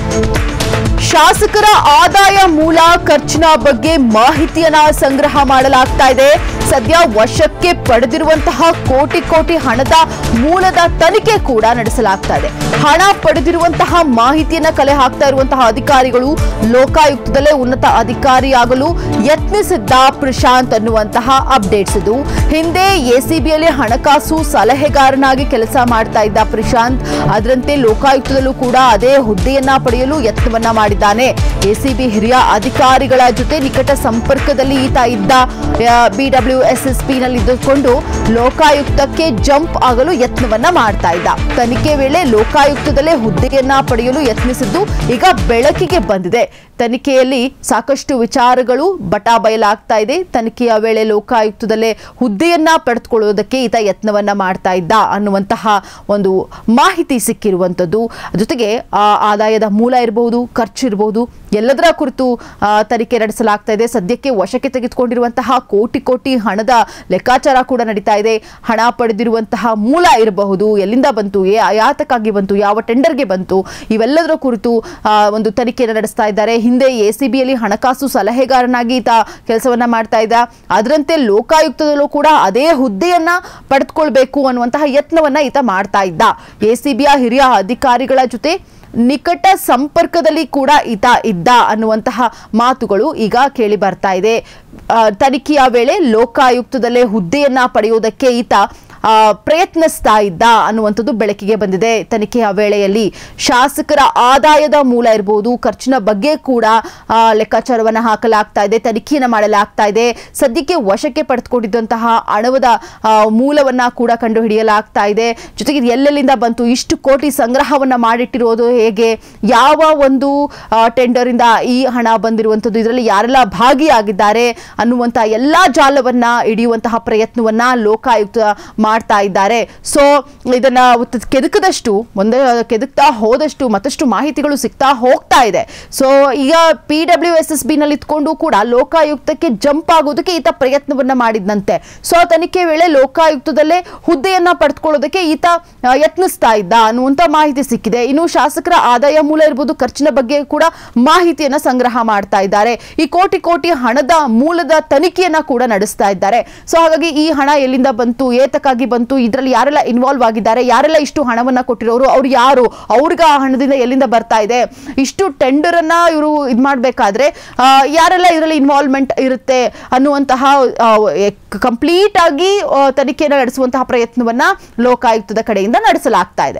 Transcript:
ಶಾಸಕರ ಆದಾಯ ಮೂಲ ಖರ್ಚಿನ ಬಗ್ಗೆ ಮಾಹಿತಿಯನ್ನ ಸಂಗ್ರಹ ಮಾಡಲಾಗ್ತಾ ಇದೆ ಸದ್ಯ ವಶಕ್ಕೆ ಪಡೆದಿರುವಂತಹ ಕೋಟಿ ಕೋಟಿ ಹಣದ ಮೂಲದ ತನಿಖೆ ಕೂಡ ನಡೆಸಲಾಗ್ತಾ ಇದೆ ಹಣ ಪಡೆದಿರುವಂತಹ ಮಾಹಿತಿಯನ್ನ ಕಲೆ ಹಾಕ್ತಾ ಇರುವಂತಹ ಅಧಿಕಾರಿಗಳು ಲೋಕಾಯುಕ್ತದಲ್ಲೇ ಉನ್ನತ ಅಧಿಕಾರಿಯಾಗಲು ಯತ್ನಿಸಿದ್ದ ಪ್ರಶಾಂತ್ ಅನ್ನುವಂತಹ ಅಪ್ಡೇಟ್ಸ್ ಇದು ಹಿಂದೆ ಎಸಿಬಿಯಲ್ಲಿ ಹಣಕಾಸು ಸಲಹೆಗಾರನಾಗಿ ಕೆಲಸ ಮಾಡ್ತಾ ಇದ್ದ ಪ್ರಶಾಂತ್ ಅದರಂತೆ ಲೋಕಾಯುಕ್ತದಲ್ಲೂ ಕೂಡ ಅದೇ ಹುದ್ದೆಯನ್ನ ಪಡೆಯಲು ಯತ್ನವನ್ನ ಮಾಡಿದ್ದಾನೆ ಎಸಿಬಿ ಹಿರಿಯ ಅಧಿಕಾರಿಗಳ ಜೊತೆ ನಿಕಟ ಸಂಪರ್ಕದಲ್ಲಿ ಈತ ಇದ್ದ ಬಿಡಬ್ಲ್ಯೂ ಎಸ್ ಎಸ್ ಪಿ ನಲ್ಲಿ ಇದ್ದುಕೊಂಡು ಲೋಕಾಯುಕ್ತಕ್ಕೆ ಜಂಪ್ ಆಗಲು ಯತ್ನವನ್ನ ಮಾಡ್ತಾ ಇದ್ದ ತನಿಖೆ ವೇಳೆ ಲೋಕಾಯುಕ್ತದಲ್ಲೇ ಹುದ್ದೆಯನ್ನ ಪಡೆಯಲು ಯತ್ನಿಸಿದ್ದು ಈಗ ಬೆಳಕಿಗೆ ಬಂದಿದೆ ತನಿಖೆಯಲ್ಲಿ ಸಾಕಷ್ಟು ವಿಚಾರಗಳು ಬಟಾ ಬಯಲಾಗ್ತಾ ಇದೆ ತನಿಖೆಯ ವೇಳೆ ಲೋಕಾಯುಕ್ತದಲ್ಲೇ ಹುದ್ದೆಯನ್ನ ಪಡೆದುಕೊಳ್ಳುವುದಕ್ಕೆ ಈತ ಯತ್ನವನ್ನ ಮಾಡ್ತಾ ಇದ್ದ ಅನ್ನುವಂತಹ ಒಂದು ಮಾಹಿತಿ ಸಿಕ್ಕಿರುವಂಥದ್ದು ಜೊತೆಗೆ ಆ ಆದಾಯದ ಮೂಲ ಇರಬಹುದು ಖರ್ಚು ಇರಬಹುದು ಎಲ್ಲದರ ಕುರಿತು ಆ, ತನಿಖೆ ನಡೆಸಲಾಗ್ತಾ ಇದೆ ಸದ್ಯಕ್ಕೆ ವಶಕ್ಕೆ ತೆಗೆದುಕೊಂಡಿರುವಂತಹ ಕೋಟಿ ಕೋಟಿ ಹಣದ ಲೆಕ್ಕಾಚಾರ ಕೂಡ ನಡೀತಾ ಇದೆ ಹಣ ಪಡೆದಿರುವಂತಹ ಮೂಲ ಇರಬಹುದು ಎಲ್ಲಿಂದ ಬಂತು ಏ ಯಾತಕ್ಕಾಗಿ ಬಂತು ಯಾವ ಟೆಂಡರ್ಗೆ ಬಂತು ಇವೆಲ್ಲದರ ಕುರಿತು ಆ, ಒಂದು ತನಿಖೆಯನ್ನು ನಡೆಸ್ತಾ ಇದ್ದಾರೆ ಹಿಂದೆ ಎ ಸಿ ಬಿಯಲ್ಲಿ ಹಣಕಾಸು ಸಲಹೆಗಾರನಾಗಿ ಈತ ಕೆಲಸವನ್ನ ಮಾಡ್ತಾ ಇದ್ದ ಅದರಂತೆ ಲೋಕಾಯುಕ್ತದಲ್ಲೂ ಕೂಡ ಅದೇ ಹುದ್ದೆಯನ್ನ ಪಡೆದುಕೊಳ್ಬೇಕು ಅನ್ನುವಂತಹ ಯತ್ನವನ್ನ ಈತ ಮಾಡ್ತಾ ಇದ್ದ ಎ ಸಿ ಬಿಯ ಹಿರಿಯ ಅಧಿಕಾರಿಗಳ ಜೊತೆ ನಿಕಟ ಸಂಪರ್ಕದಲ್ಲಿ ಕೂಡ ಈತ ಇದ್ದ ಅನ್ನುವಂತಹ ಮಾತುಗಳು ಈಗ ಕೇಳಿ ಬರ್ತಾ ಇದೆ ಆ, ತನಿಖೆಯ ವೇಳೆ ಲೋಕಾಯುಕ್ತದಲ್ಲೇ ಹುದ್ದೆಯನ್ನ ಪಡೆಯುವುದಕ್ಕೆ ಈತ ಆ, ಪ್ರಯತ್ನಿಸ್ತಾ ಇದ್ದ ಅನ್ನುವಂಥದ್ದು ಬೆಳಕಿಗೆ ಬಂದಿದೆ ತನಿಖೆಯ ವೇಳೆಯಲ್ಲಿ ಶಾಸಕರ ಆದಾಯದ ಮೂಲ ಇರಬಹುದು ಖರ್ಚಿನ ಬಗ್ಗೆ ಕೂಡ ಆ, ಲೆಕ್ಕಾಚಾರವನ್ನ ಹಾಕಲಾಗ್ತಾ ಇದೆ ತನಿಖೆಯನ್ನ ಮಾಡಲಾಗ್ತಾ ಇದೆ ಸದ್ಯಕ್ಕೆ ವಶಕ್ಕೆ ಪಡೆದುಕೊಂಡಿದ್ದಂತಹ ಹಣವದ ಆ, ಮೂಲವನ್ನ ಕೂಡ ಕಂಡುಹಿಡಿಯಲಾಗ್ತಾ ಇದೆ ಜೊತೆಗೆ ಇದು ಎಲ್ಲೆಲ್ಲಿಂದ ಬಂತು ಇಷ್ಟು ಕೋಟಿ ಸಂಗ್ರಹವನ್ನ ಮಾಡಿಟ್ಟಿರೋದು ಹೇಗೆ ಯಾವ ಒಂದು ಟೆಂಡರ್ ಇಂದ ಈ ಹಣ ಬಂದಿರುವಂಥದ್ದು ಇದರಲ್ಲಿ ಯಾರೆಲ್ಲ ಭಾಗಿಯಾಗಿದ್ದಾರೆ ಅನ್ನುವಂಥ ಎಲ್ಲಾ ಜಾಲವನ್ನ ಹಿಡಿಯುವಂತಹ ಪ್ರಯತ್ನವನ್ನ ಲೋಕಾಯುಕ್ತ ಮಾಡ್ತಾ ಇದ್ದಾರೆ ಸೊ ಇದನ್ನ ಉತ್- ಕೆದಕದಷ್ಟು ಮುಂದೆ ಕೆದಕ್ತಾ ಹೋದಷ್ಟು ಮತ್ತಷ್ಟು ಮಾಹಿತಿಗಳು ಸಿಗ್ತಾ ಹೋಗ್ತಾ ಇದೆ ಸೊ ಈಗ P W S S B ನಲ್ಲಿ ಇತ್ಕೊಂಡು ಕೂಡ ಲೋಕಾಯುಕ್ತಕ್ಕೆ ಜಂಪ್ ಆಗೋದಕ್ಕೆ ಈತ ಪ್ರಯತ್ನವನ್ನ ಮಾಡಿದ್ದಂತೆ ಸೊ ತನಿಖೆ ವೇಳೆ ಲೋಕಾಯುಕ್ತದಲ್ಲೇ ಹುದ್ದೆಯನ್ನ ಪಡೆದುಕೊಳ್ಳೋದಕ್ಕೆ ಈತ ಆ, ಯತ್ನಿಸ್ತಾ ಇದ್ದ ಅನ್ನುವಂತ ಮಾಹಿತಿ ಸಿಕ್ಕಿದೆ ಇನ್ನು ಶಾಸಕರ ಆದಾಯ ಮೂಲ ಇರ್ಬೋದು ಖರ್ಚಿನ ಬಗ್ಗೆ ಕೂಡ ಮಾಹಿತಿಯನ್ನ ಸಂಗ್ರಹ ಮಾಡ್ತಾ ಇದ್ದಾರೆ ಈ ಕೋಟಿ ಕೋಟಿ ಹಣದ ಮೂಲದ ತನಿಖೆಯನ್ನ ಕೂಡ ನಡೆಸ್ತಾ ಇದ್ದಾರೆ ಸೊ ಹಾಗಾಗಿ ಈ ಹಣ ಎಲ್ಲಿಂದ ಬಂತು ಏತಕ್ಕಾಗಿ ಬಂತು ಇದರಲ್ಲಿ ಯಾರೆಲ್ಲ ಇನ್ವಾಲ್ವ್ ಆಗಿದ್ದಾರೆ ಯಾರೆಲ್ಲ ಇಷ್ಟು ಹಣವನ್ನ ಕೊಟ್ಟಿರೋರು ಅವ್ರು ಯಾರು ಅವ್ರಿಗೆ ಆ ಹಣದಿಂದ ಎಲ್ಲಿಂದ ಬರ್ತಾ ಇದೆ ಇಷ್ಟು ಟೆಂಡರ್ ಅನ್ನ ಇವರು ಇದು ಮಾಡಬೇಕಾದ್ರೆ ಯಾರೆಲ್ಲ ಇದರಲ್ಲಿ ಇನ್ವಾಲ್ವ್ಮೆಂಟ್ ಇರುತ್ತೆ ಅನ್ನುವಂತಹ ಕಂಪ್ಲೀಟ್ ಆಗಿ ಆ, ತನಿಖೆಯನ್ನು ನಡೆಸುವಂತಹ ಪ್ರಯತ್ನವನ್ನ ಲೋಕಾಯುಕ್ತದ ಕಡೆಯಿಂದ ನಡೆಸಲಾಗ್ತಾ ಇದೆ